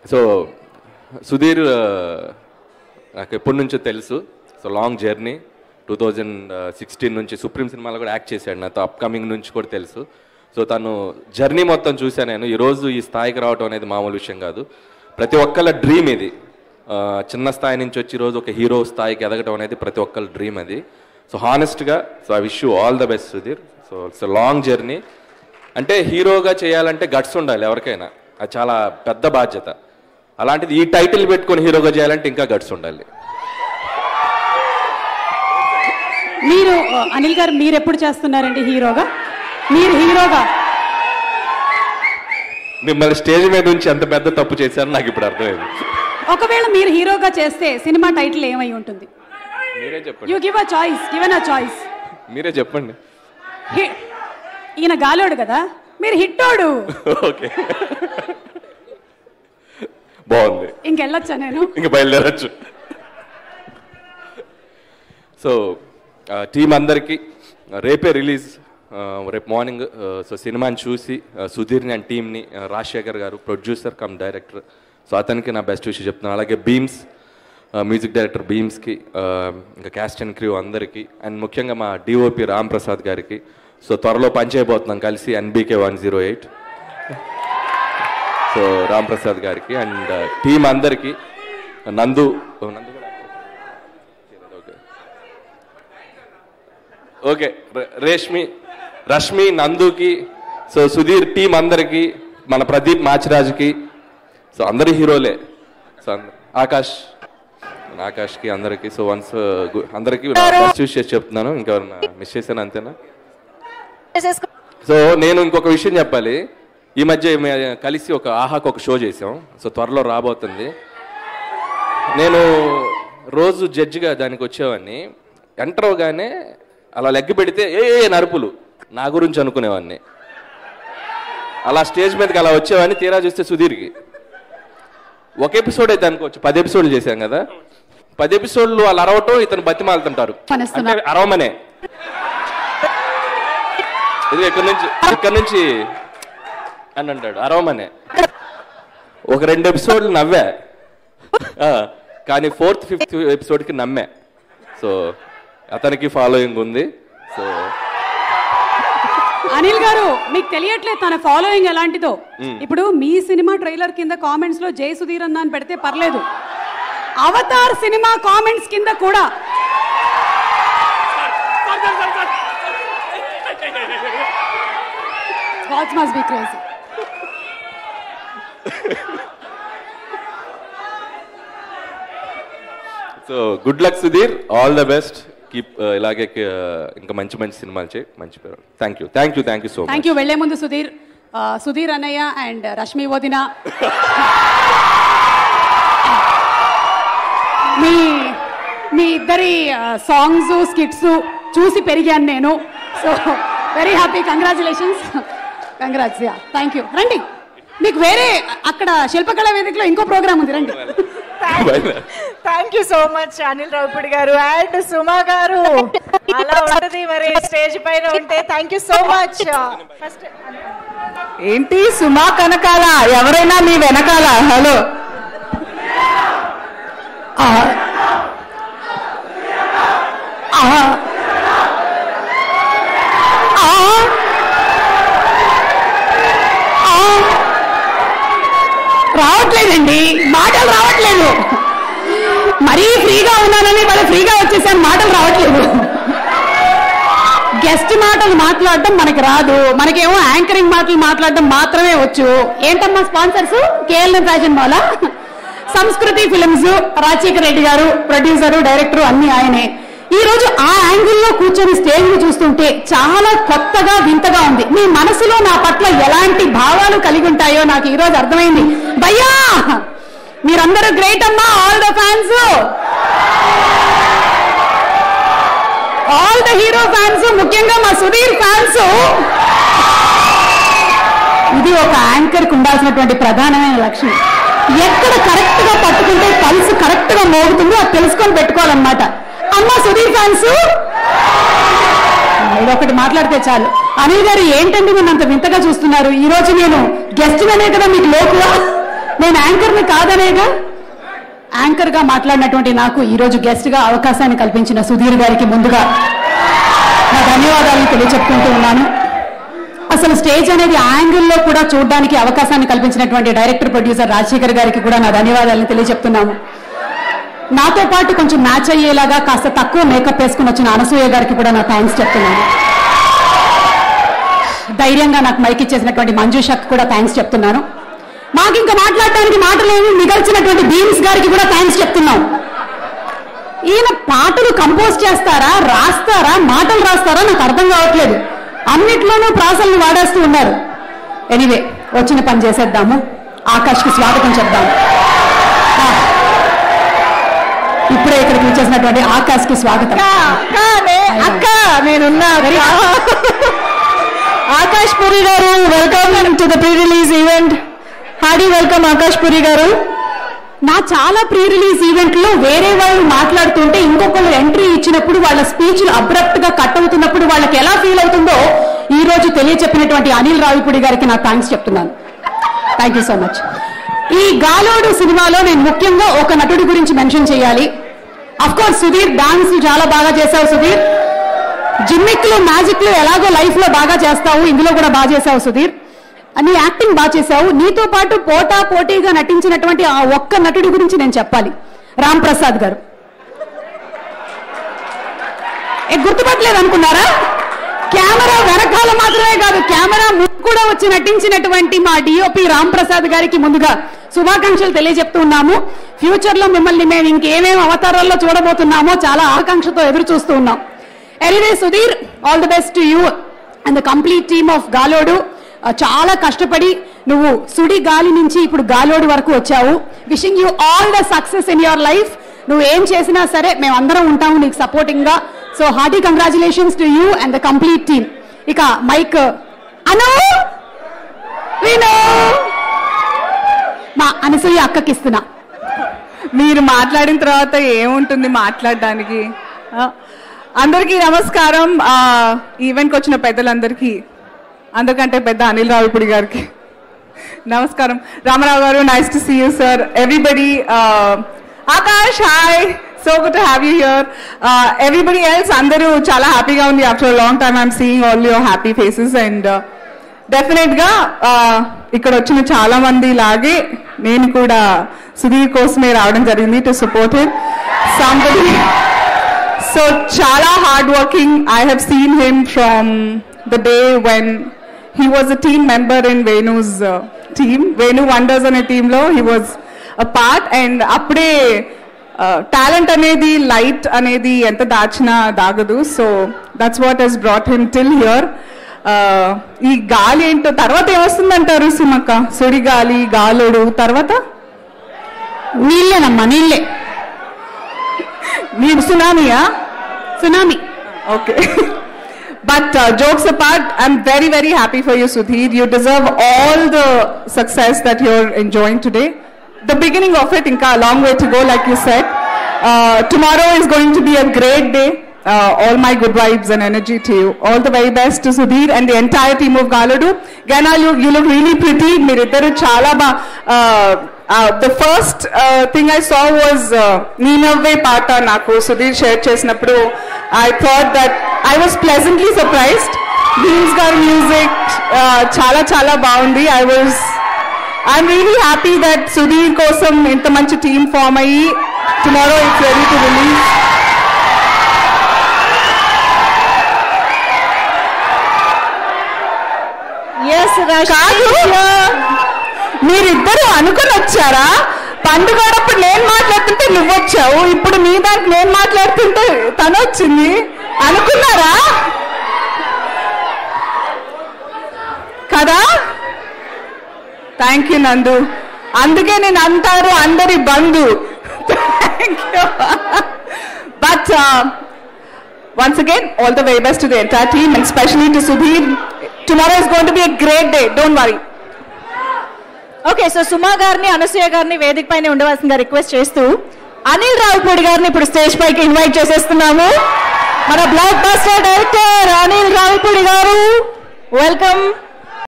So Sudheer ఆ, నాకు ఎప్పటి నుంచో తెలుసు so long journey two thousand sixteen నుంచి సుప్రీం సినిమాలో కూడా యాక్ట్ చేశాడు నాతో అప్కమింగ్ నుంచి కూడా తెలుసు సో తను జర్నీ మొత్తం చూశాను నేను ఈరోజు ఈ స్థాయికి రావడం అనేది మామూలు విషయం కాదు ప్రతి ఒక్కళ్ళ డ్రీమ్ ఇది ఆ, చిన్న స్థాయి నుంచి వచ్చి ఈరోజు ఒక హీరో స్థాయికి ఎదగడం అనేది ప్రతి ఒక్కళ్ళ డ్రీమ్ అది సో హానెస్ట్గా so I wish you all the best Sudheer so it's long journey అంటే హీరోగా చేయాలంటే గట్స్ ఉండాలి ఎవరికైనా అది చాలా పెద్ద బాధ్యత అలాంటిది ఈ టైటిల్ పెట్టుకొని హీరోగా చేయాలంటే ఇంకా గట్స్ ఉండాలి మీరు ఆ, అనిల్ గారు మీరు ఎప్పుడు చేస్తున్నారండి హీరోగా మీరు హీరోగా మిమ్మల్ని స్టేజ్ మీద నుంచి ఎంత పెద్ద తప్పు చేశారో నాకు ఇప్పుడు అర్థమైంది ఒకవేళ మీరు హీరోగా చేస్తే సినిమా టైటిల్ ఏమై ఉంటుంది మీరే చెప్పండి you give a choice given a choice మీరే చెప్పండి ఈయన గాలోడు కదా మీరు హిట్టోడు ఓకే బాగుంది ఇంకెళ్ళొచ్చా నేను ఇంక బయలుదేరచ్చు సో టీం అందరికీ రేపే రిలీజ్ రేపు మార్నింగ్ సో సినిమాని చూసి ఆ, సుధీర్ని అండ్ టీమ్ని రాజశేఖర్ గారు ప్రొడ్యూసర్ కమ్ డైరెక్టర్ సో అతనికి నా బెస్ట్ విషయం చెప్తున్నాను అలాగే బీమ్స్ మ్యూజిక్ డైరెక్టర్ బీమ్స్కి ఇంకా క్యాస్ట్ అండ్ క్రూ అందరికీ అండ్ ముఖ్యంగా మా డిఓపి రామ్ ప్రసాద్ గారికి సో త్వరలో పనిచేయబోతున్నాం కలిసి NBK one zero eight so Ram Prasad గారికి అండ్ టీం అందరికి నందు ఓ, నందు కూడా ఓకే ఓకే ర- రేష్మి రష్మి నందుకి సో సుధీర్ టీం అందరికి మన ప్రదీప్ మాచిరాజుకి సో అందరి హీరోలే సో అంద- ఆకాష్ మన ఆకాష్కి అందరికి సో వన్స్ అందరికి చూస్ చేసి చెప్తున్నాను ఇంకా మిస్ చేశాను అంతేనా సో నేను ఇంకొక విషయం చెప్పాలి ఈ మధ్య మే- కలిసి ఒక ఆహాకు ఒక షో చేసాం సో త్వరలో రాబోతుంది నేను రోజు జడ్జిగా దానికి వచ్చేవాడిని ఎంటర్ అవగానే అలా లెగ్ పెడితే ఏ ఏ నరుపులు నా గురించి అనుకునేవాడిని అలా స్టేజ్ మీదకి అలా వచ్చేవాడిని తీరా చూస్తే సుధీర్కి ఒక ఎపిసోడ్ అయితే అనుకోవచ్చు పది ఎపిసోడ్లు చేశాం కదా పది ఎపిసోడ్లు వాళ్ళు అరవటం ఇతను బతిమాలుతుంటారు పనిస్తున్నా. అంటే అరవమనే ఇది ఇక్కడ నుంచి ఇక్కడ నుంచి అని అంటాడు అరవమనే ఒక రెండు ఎపిసోడ్లు నవ్వా ఆ, కానీ ఫోర్త్ ఫిఫ్త్ ఎపిసోడ్కి నమ్మే సో అతనికి ఫాలోయింగ్ ఉంది సో అనిల్ గారు మీకు తెలియట్లేదు తన ఫాలోయింగ్ ఎలాంటిదో ఇప్పుడు మీ సినిమా ట్రైలర్ కింద కామెంట్స్ లో జై సుధీర్ అన్న అని పెడితే పర్లేదు అవతార్ సినిమా కామెంట్స్ కింద కూడా gods must be crazy so good luck Sudheer all the best keep ఇలాగే uh, ఇంకా మంచి మంచి సినిమాలు చేయి మంచి పేరు thank you thank you thank you so much thank you వెళ్లే ముందు సుధీర్ ఆ, సుధీర్ అన్నయ్య అండ్ రష్మి వదిన మీ మీ ఇద్దరి సాంగ్స్ స్కిట్స్ చూసి పెరిగాను నేను so very happy congratulations congrats yeah thank you రండి మీకు వేరే అక్కడ శిల్పకళా వేదికలో ఇంకో ప్రోగ్రామ్ ఉంది రండి thank you so much Anil Ravipudi గారు అండ్ సుమా గారు అలా ఉంటది మరి స్టేజ్ పైన ఉంటే thank you so much first ఏంటి సుమా కనకాల ఎవరైనా మీ వెనకాల హలో ఆ. ఆ. ఆ. ఆ. రావట్లేదండి మాటలు రావట్లేదు మరీ ఫ్రీగా ఉన్నానని వాళ్ళు ఫ్రీగా వచ్చేసాను మాటలు రావట్లేదు గెస్ట్ మాటలు మాట్లాడడం మనకి రాదు మనకేమో యాంకరింగ్ మాటలు మాట్లాడడం మాత్రమే వచ్చు ఏంటమ్మా స్పాన్సర్స్ కేఎల్ఎం ఫ్యాషన్ మాలా సంస్కృతి ఫిలిమ్స్ రాజశేఖర రెడ్డి గారు ప్రొడ్యూసరు డైరెక్టర్ అన్ని ఆయనే ఈ రోజు ఆ యాంగిల్ లో కూర్చొని స్టేజ్ ని చూస్తుంటే చాలా కొత్తగా వింతగా ఉంది మీ మనసులో నా పట్ల ఎలాంటి భావాలు కలిగి ఉంటాయో నాకు ఈ రోజు అర్థమైంది భయ్యా మీరందరూ గ్రేట్ అమ్మా all the fans all the hero fans ముఖ్యంగా మా సుధీర్ ఫ్యాన్స్ ఇది ఒక యాంకర్ కు ఉండాల్సినటువంటి ప్రధానమైన లక్షణం ఎక్కడ కరెక్ట్ గా పట్టుకుంటే పల్స్ కరెక్ట్ గా మోగుతుందో అది తెలుసుకొని పెట్టుకోవాలన్నమాట అమ్మ సుధీర్ ఫ్యాన్స్ ఒకటి మాట్లాడితే చాలు అనిల్ గారు ఏంటండి మీరు అంత వింతగా చూస్తున్నారు ఈ రోజు నేను గెస్ట్ గానే కదా మీకు లోకువా నేను యాంకర్ని కాదనేగా యాంకర్ గా మాట్లాడినటువంటి నాకు ఈ రోజు గెస్ట్ గా అవకాశాన్ని కల్పించిన సుధీర్ గారికి ముందుగా నా ధన్యవాదాలను తెలియచెప్పుకుంటూ ఉన్నాను అసలు స్టేజ్ అనేది యాంగిల్లో కూడా చూడడానికి అవకాశాన్ని కల్పించినటువంటి డైరెక్టర్ ప్రొడ్యూసర్ రాజశేఖర్ గారికి కూడా నా ధన్యవాదాలను తెలియజెప్తున్నాము నాతో పాటు కొంచెం మ్యాచ్ అయ్యేలాగా కాస్త తక్కువ మేకప్ వేసుకుని వచ్చిన అనసూయ గారికి కూడా నా థ్యాంక్స్ చెప్తున్నాను ధైర్యంగా నాకు మైక్ ఇచ్చేసినటువంటి మంజుషక్ కూడా థ్యాంక్స్ చెప్తున్నాను మాకు ఇంకా మాట్లాడటానికి మాటలేమి మిగల్చినటువంటి బీమ్స్ గారికి కూడా థ్యాంక్స్ చెప్తున్నాం ఈయన పాటలు కంపోజ్ చేస్తారా రాస్తారా మాటలు రాస్తారా నాకు అర్థం కావట్లేదు అన్నిట్లోనూ ప్రాసల్ని వాడేస్తూ ఉన్నారు ఎనీవే వచ్చిన పని చేసేద్దాము ఆకాష్కి స్వాగతం చెప్దాం ఆ, ఇప్పుడే ఇక్కడికి వచ్చేసినటువంటి ఆకాష్కి స్వాగతం అక్క నేనున్నా ఆకాష్ పురి గారు welcome to the pre release event హాడీ వెల్కమ్ ఆకాష్ పురి గారు నా చాలా ప్రీ రిలీజ్ ఈవెంట్ లో వేరే వాళ్ళు మాట్లాడుతుంటే ఇంకొకళ్ళు ఎంట్రీ ఇచ్చినప్పుడు వాళ్ళ స్పీచ్లు అబ్రప్ట్ గా కట్ అవుతున్నప్పుడు వాళ్ళకి ఎలా ఫీల్ అవుతుందో ఈ రోజు తెలియచెప్పినటువంటి అనిల్ రావిపూడి గారికి నా థ్యాంక్స్ చెప్తున్నాను థ్యాంక్ యూ సో మచ్ ఈ గాలోడు సినిమాలో నేను ముఖ్యంగా ఒక నటుడి గురించి మెన్షన్ చేయాలి అఫ్ కోర్స్ సుధీర్ డాన్స్ చాలా బాగా చేశావు సుధీర్ జిమ్మిక్లు మ్యాజిక్లు ఎలాగో లైఫ్ లో బాగా చేస్తావు ఇందులో కూడా బాగా చేశావు సుధీర్ నీ యాక్టింగ్ బాగా చేశావు నీతో పాటు పోటా పోటీగా నటించినటువంటి ఆ ఒక్క నటుడి గురించి నేను చెప్పాలి రామ్ ప్రసాద్ గారు ఏ గుర్తుపట్టలేదు అనుకున్నారా కెమెరా వెనకాల మాత్రమే కాదు కెమెరా ముందు కూడా వచ్చి నటించినటువంటి మా డిఓపి రామ్ ప్రసాద్ గారికి ముందుగా శుభాకాంక్షలు తెలియజెప్తున్నాము ఫ్యూచర్ లో మిమ్మల్ని మేము ఇంకేమేం అవతారాల్లో చూడబోతున్నామో చాలా ఆకాంక్షతో ఎదురు చూస్తూ ఉన్నాం anyway Sudheer all the best to you and the complete team of Galodu ఆ, చాలా కష్టపడి నువ్వు సుడి గాలి నుంచి ఇప్పుడు గాలోడు వరకు వచ్చావు wishing you all the success in your life నువ్వు ఏం చేసినా సరే మేము అందరం ఉంటాము నీకు సపోర్టింగ్ గా so hearty congratulations to you and the complete team ఇక మైక్ అను విను మా అనసూయ అక్కకి ఇస్తున్నా మీరు మాట్లాడిన తర్వాత ఏముంటుంది మాట్లాడడానికి ఆ, అందరికీ నమస్కారం ఆ, ఈవెంట్కి వచ్చిన పెద్దలందరికీ అందరికంటే పెద్ద అనిల్ రావిపూడి గారికి నమస్కారం రామారావు గారు nice to see you sir everybody Akash hi so good to have you here everybody else అందరూ చాలా హ్యాపీగా ఉంది after long time I'm seeing all your happy faces and definite గా ఆ, ఇక్కడ వచ్చిన చాలా మంది లాగే నేను కూడా సుధీర్ కోసమే రావడం జరిగింది to support him somebody so చాలా hard working I have seen him from the day when he was a team member in Venu's team Venu wonders అనే టీంలో he was a part and అప్పుడే టాలెంట్ అనేది లైట్ అనేది ఎంత దాచినా దాగదు so that's what he's brought him till here ఈ గాలి ఏంటో తర్వాత ఏమొస్తుందంటారు సుమక్క సుడి గాలి గాలుడు తర్వాత నీళ్ళేనమ్మా నీళ్ళే నీ సునామీయా tsunami Okay. but uh, jokes apart, I'm very, very happy for you, Sudhir. You deserve all the success that you're enjoying today. The beginning of it, Inka, a long way to go, like you said. Uh, tomorrow is going to be a great day. Uh, all my good vibes and energy to you. All the very best to Sudhir and the entire team of Galadu. Gana, you, you look really pretty. మీరిద్దరు చాలా బా the first thing I saw was నీ నవ్వే పాట నాకు Sudheer share చేసినప్పుడు I thought that I was pleasantly surprised Bheems గారి music చాలా చాలా బాగుంది I was I'm really happy that Sudheer కోసం ఇంత మంచి టీమ్ ఫామ్ అయ్యి tomorrow it's ready to release కాదు మీరిద్దరు అనుకుని వచ్చారా పండుగడప్పుడు నేను మాట్లాడుతుంటే నువ్వు వచ్చావు ఇప్పుడు నీ దానికి నేను మాట్లాడుతుంటే తను వచ్చింది అనుకున్నారా కదా థ్యాంక్ యూ నందు అందుకే నేను అంటారు అందరి బంధు thank you but once again, all the very best to the entire team and especially to Sudhir. Tomorrow is going to be a great day. Don't worry. Okay so Suma గారిని అనసూయ గారిని వేదిక పైన ఉండవలసిందిగా రిక్వెస్ట్ చేస్తూ అనిల్ రావుపూడి గారిని ఇప్పుడు స్టేజ్ పైకి invite చేసేస్తున్నాము మన blockbuster director Anil Ravipudi గారు వెల్కమ్